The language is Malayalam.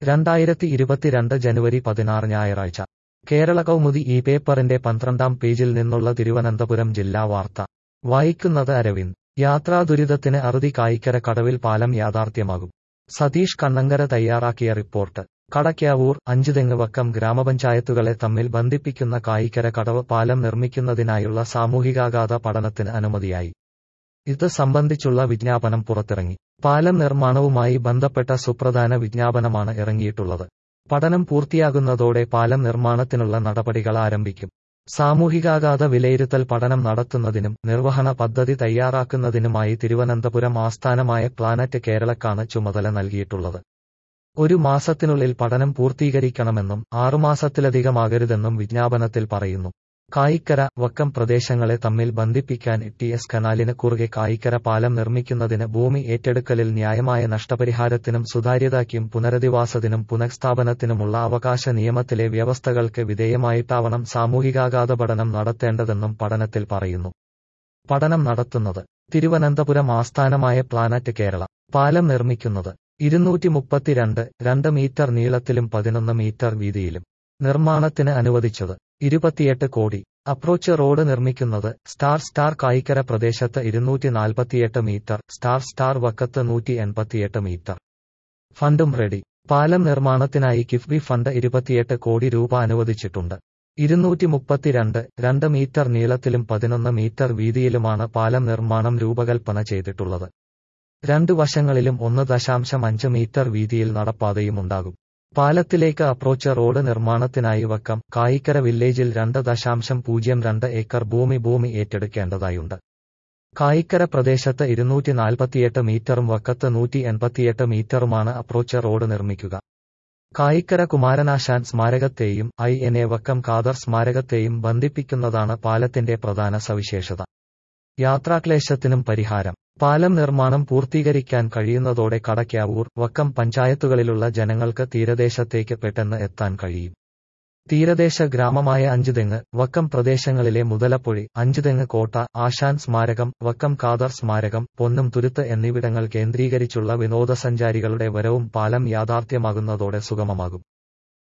രണ്ടായിരത്തി ഇരുപത്തിരണ്ട് ജനുവരി പതിനാറ് ഞായറാഴ്ച കേരള കൗമുദി ഈ പേപ്പറിന്റെ പന്ത്രണ്ടാം പേജിൽ നിന്നുള്ള തിരുവനന്തപുരം ജില്ലാ വാർത്ത വായിക്കുന്നത് അരവിന്ദ് യാത്രാ ദുരിതത്തിന് അറുതി കായിക്കര കടവിൽ പാലം യാഥാർത്ഥ്യമാകും സതീഷ് കണ്ണങ്കര തയ്യാറാക്കിയ റിപ്പോർട്ട് കടയ്ക്കാവൂർ അഞ്ചുതെങ്ങുവക്കം ഗ്രാമപഞ്ചായത്തുകളെ തമ്മിൽ ബന്ധിപ്പിക്കുന്ന കായിക്കര കടവ് പാലം നിർമ്മിക്കുന്നതിനായുള്ള സാമൂഹികാഘാത പഠനത്തിന് അനുമതിയായി ഇത് സംബന്ധിച്ചുള്ള വിജ്ഞാപനം പുറത്തിറങ്ങി പാലം നിർമ്മാണവുമായി ബന്ധപ്പെട്ട സുപ്രധാന വിജ്ഞാപനമാണ് ഇറങ്ങിയിട്ടുള്ളത് പഠനം പൂർത്തിയാകുന്നതോടെ പാലം നിർമ്മാണത്തിനുള്ള നടപടികൾ ആരംഭിക്കും സാമൂഹികാഘാത വിലയിരുത്തൽ പഠനം നടത്തുന്നതിനും നിർവഹണ പദ്ധതി തയ്യാറാക്കുന്നതിനുമായി തിരുവനന്തപുരം ആസ്ഥാനമായ പ്ലാനറ്റ് കേരളക്കാണ് ചുമതല നൽകിയിട്ടുള്ളത് ഒരു മാസത്തിനുള്ളിൽ പഠനം പൂർത്തീകരിക്കണമെന്നും ആറുമാസത്തിലധികമാകരുതെന്നും വിജ്ഞാപനത്തിൽ പറയുന്നു കായിക്കര വക്കം പ്രദേശങ്ങളെ തമ്മിൽ ബന്ധിപ്പിക്കാൻ ടി എസ് കനാലിന് കുറുകെ കായിക്കര പാലം നിർമ്മിക്കുന്നതിന് ഭൂമി ഏറ്റെടുക്കലിൽ ന്യായമായ നഷ്ടപരിഹാരത്തിനും സുതാര്യതയ്ക്കും പുനരധിവാസത്തിനും പുനഃസ്ഥാപനത്തിനുമുള്ള അവകാശ നിയമത്തിലെ വ്യവസ്ഥകൾക്ക് വിധേയമായിട്ടാവണം സാമൂഹികാഘാത പഠനം നടത്തേണ്ടതെന്നും പഠനത്തിൽ പറയുന്നു പഠനം നടത്തുന്നത് തിരുവനന്തപുരം ആസ്ഥാനമായ പ്ലാനറ്റ് കേരള പാലം നിർമ്മിക്കുന്നത് ഇരുന്നൂറ്റി മുപ്പത്തിരണ്ട് രണ്ട് മീറ്റർ നീളത്തിലും പതിനൊന്ന് മീറ്റർ വീതിയിലും നിർമ്മാണത്തിന് അനുവദിച്ചത് ഇരുപത്തിയെട്ട് കോടി അപ്രോച്ച് റോഡ് നിർമ്മിക്കുന്നത് സ്റ്റാർ സ്റ്റാർ കായിക്കര പ്രദേശത്ത് ഇരുന്നൂറ്റി നാൽപ്പത്തിയെട്ട് മീറ്റർ സ്റ്റാർ സ്റ്റാർ വക്കത്ത് നൂറ്റി എൺപത്തിയെട്ട് മീറ്റർ ഫണ്ടും റെഡി പാലം നിർമ്മാണത്തിനായി കിഫ്ബി ഫണ്ട് ഇരുപത്തിയെട്ട് കോടി രൂപ അനുവദിച്ചിട്ടുണ്ട് ഇരുന്നൂറ്റി മുപ്പത്തിരണ്ട് രണ്ട് മീറ്റർ നീളത്തിലും പതിനൊന്ന് മീറ്റർ വീതിയിലുമാണ് പാലം നിർമ്മാണം രൂപകൽപ്പന ചെയ്തിട്ടുള്ളത് രണ്ടു വശങ്ങളിലും ഒന്ന് ദശാംശം അഞ്ച് മീറ്റർ വീതിയിൽ നടപ്പാതയുമുണ്ടാകും പാലത്തിലേക്ക് അപ്രോച്ച് റോഡ് നിർമ്മാണത്തിനായി വക്കം കായിക്കര വില്ലേജിൽ രണ്ട് ദശാംശം പൂജ്യം രണ്ട് ഏക്കർ ഭൂമി ഭൂമി ഏറ്റെടുക്കേണ്ടതായുണ്ട് കായിക്കര പ്രദേശത്ത് ഇരുന്നൂറ്റി നാൽപ്പത്തിയെട്ട് മീറ്ററും വക്കത്ത് നൂറ്റി എൺപത്തിയെട്ട് മീറ്ററുമാണ് അപ്രോച്ച് റോഡ് നിർമ്മിക്കുക കായിക്കര കുമാരനാശാൻ സ്മാരകത്തെയും I N A Vakkom Khader സ്മാരകത്തെയും ബന്ധിപ്പിക്കുന്നതാണ് പാലത്തിന്റെ പ്രധാന സവിശേഷത യാത്രാക്ലേശത്തിനും പരിഹാരം പാലം നിർമ്മാണം പൂർത്തീകരിക്കാൻ കഴിയുന്നതോടെ കടയ്ക്കാവൂർ വക്കം പഞ്ചായത്തുകളിലുള്ള ജനങ്ങൾക്ക് തീരദേശത്തേക്ക് പെട്ടെന്ന് എത്താൻ കഴിയും തീരദേശ ഗ്രാമമായ അഞ്ചുതെങ്ങ് വക്കം പ്രദേശങ്ങളിലെ മുതലപ്പൊഴി അഞ്ചുതെങ്ങ് കോട്ട ആശാൻ സ്മാരകം വക്കം ഖാദർ സ്മാരകം പൊന്നും തുരുത്ത് എന്നിവിടങ്ങൾ കേന്ദ്രീകരിച്ചുള്ള വിനോദസഞ്ചാരികളുടെ വരവും പാലം യാഥാർത്ഥ്യമാകുന്നതോടെ സുഗമമാകും